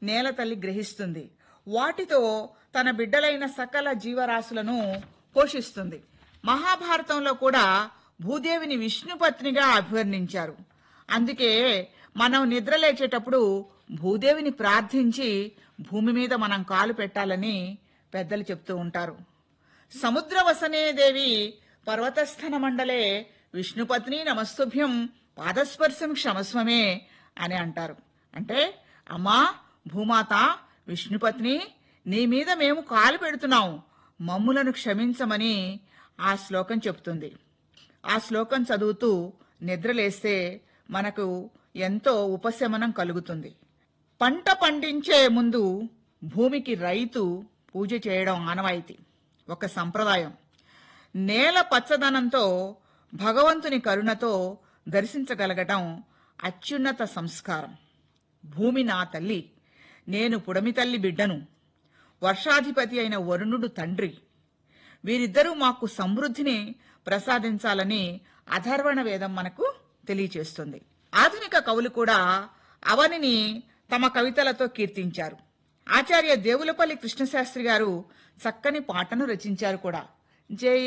నేల తల్లి గ్రహిస్తుంది వాటితో తన బిడ్డలైన సకల జీవరాశులను పోషిస్తుంది మహాభారతంలో కూడా భూదేవిని విష్ణుపత్నిగా అభివర్ణించారు అందుకే మనం నిద్రలేచేటప్పుడు భూదేవిని ప్రార్థించి భూమి మీద మనం కాలు పెట్టాలని పెద్దలు చెప్తూ ఉంటారు సముద్రవసనే దేవి పర్వతస్థన మండలే విష్ణుపత్ని నమస్తుభ్యం పాదస్పర్శం క్షమస్వమే అని అంటారు అంటే అమ్మా భూమాత విష్ణుపత్ని నీ మీద మేము కాలు పెడుతున్నాం మమ్ములను క్షమించమని ఆ శ్లోకం చెప్తుంది ఆ శ్లోకం చదువుతూ నిద్రలేస్తే మనకు ఎంతో ఉపశమనం కలుగుతుంది పంట పండించే ముందు భూమికి రైతు పూజ చేయడం ఆనవాయితీ ఒక సంప్రదాయం నేల పచ్చదనంతో భగవంతుని కరుణతో దర్శించగలగటం అత్యున్నత సంస్కారం భూమి నా తల్లి నేను పుడమి తల్లి బిడ్డను వర్షాధిపతి అయిన వరుణుడు తండ్రి వీరిద్దరూ మాకు సమృద్ధిని ప్రసాదించాలని అధర్వణ వేదం మనకు తెలియచేస్తుంది ఆధునిక కవులు కూడా అవనిని తమ కవితలతో కీర్తించారు ఆచార్య దేవులపల్లి కృష్ణశాస్త్రి గారు చక్కని పాటను రచించారు కూడా జయ